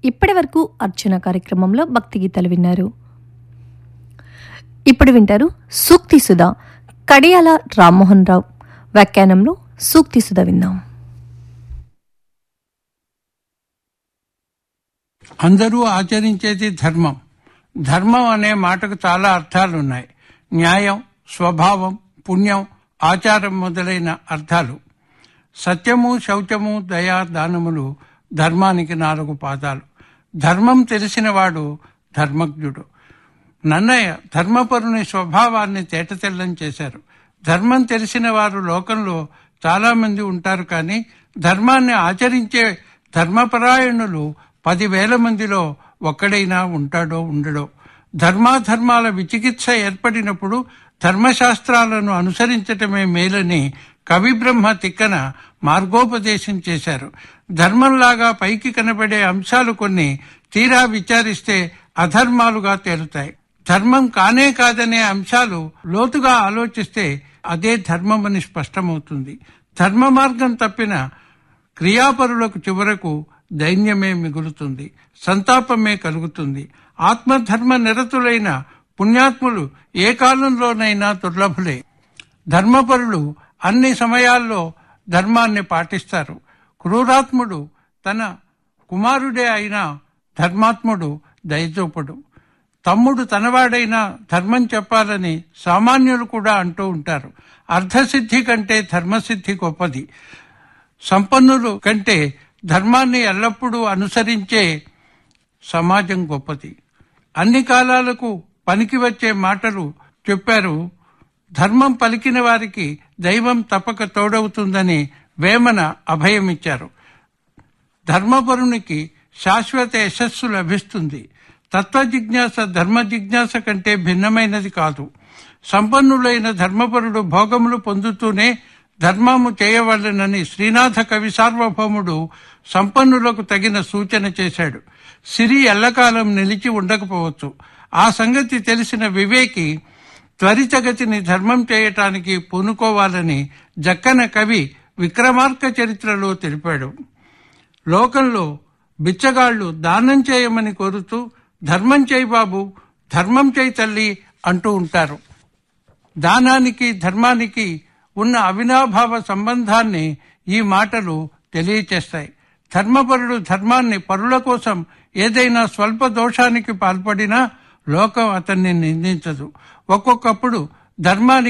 ఇప్పటి వరకు అర్చన కార్యక్రమంలో భక్తి గీతాలు విన్నారు ఇప్పుడు వింటారు సూక్తి సుధా కడియాల రామ్మోహన్ రావు వ్యాఖ్యానంలో సూక్తి సుధా విందాం అందరూ ఆచరించేది ధర్మం ధర్మం అనే మాటకు చాలా అర్థాలు ఉన్నాయి న్యాయం స్వభావం పుణ్యం ఆచారం మొదలైన అర్థాలు సత్యము శౌచము దయా దానములు ధర్మానికి నాలుగు పాదాలు ధర్మం తెలిసినవాడు ధర్మజ్ఞుడు నన్నయ్య ధర్మపరుని స్వభావాన్ని తేటతెల్లం చేశారు ధర్మం తెలిసిన వారు లోకంలో చాలా మంది ఉంటారు కానీ ధర్మాన్ని ఆచరించే ధర్మపరాయణులు పదివేల మందిలో ఒక్కడైనా ఉంటాడో ఉండడో ధర్మాధర్మాల విచికిత్స ఏర్పడినప్పుడు ధర్మశాస్త్రాలను అనుసరించటమే మేలని కవి బ్రహ్మ తిక్కన మార్గోపదేశం చేశారు ధర్మంలాగా పైకి కనబడే అంశాలు కొన్ని తీరా విచారిస్తే అధర్మాలుగా తేలుతాయి ధర్మం కానే కాదనే అంశాలు లోతుగా ఆలోచిస్తే అదే ధర్మమని స్పష్టమవుతుంది ధర్మ మార్గం తప్పిన క్రియాపరులకు చివరకు దైన్యమే మిగులుతుంది సంతాపమే కలుగుతుంది ఆత్మధర్మ నిరతులైన పుణ్యాత్ములు ఏ కాలంలోనైనా దుర్లభులే ధర్మపరులు అన్ని సమయాల్లో ధర్మాన్ని పాటిస్తారు క్రూరాత్ముడు తన కుమారుడే అయినా ధర్మాత్ముడు దయచూపడు తమ్ముడు తనవాడైనా ధర్మం చెప్పాలని సామాన్యులు కూడా అంటూ ఉంటారు అర్ధసిద్ధి కంటే ధర్మసిద్ధి గొప్పది సంపన్నులు కంటే ధర్మాన్ని ఎల్లప్పుడూ అనుసరించే సమాజం గొప్పది అన్ని కాలాలకు పనికి వచ్చే మాటలు చెప్పారు ధర్మం పలికిన వారికి దైవం తప్పక తోడవుతుందని వేమన అభయమిచ్చారు ధర్మపరునికి శాశ్వత యశస్సు లభిస్తుంది తత్వ జిజ్ఞాస ధర్మ జిజ్ఞాస కంటే భిన్నమైనది కాదు సంపన్నులైన ధర్మపరుడు భోగములు పొందుతూనే ధర్మము చేయవలెనని శ్రీనాథ కవి సార్వభౌముడు సంపన్నులకు తగిన సూచన చేశాడు సిరి ఎల్లకాలం నిలిచి ఉండకపోవచ్చు ఆ సంగతి తెలిసిన వివేకి త్వరితగతిని ధర్మం చేయటానికి పూనుకోవాలని జక్కన కవి విక్రమార్క చరిత్రలో తెలిపాడు లోకంలో బిచ్చగాళ్లు దానం చేయమని కోరుతూ ధర్మం చేయి బాబు ధర్మం చేయి తల్లి అంటూ ఉంటారు దానానికి ధర్మానికి ఉన్న అవినాభావ సంబంధాన్ని ఈ మాటలు తెలియచేస్తాయి ధర్మపరుడు ధర్మాన్ని పరుల కోసం ఏదైనా స్వల్ప దోషానికి పాల్పడినా లోకం అతన్ని నిందించదు ఒక్కొక్కప్పుడు ధర్మానికి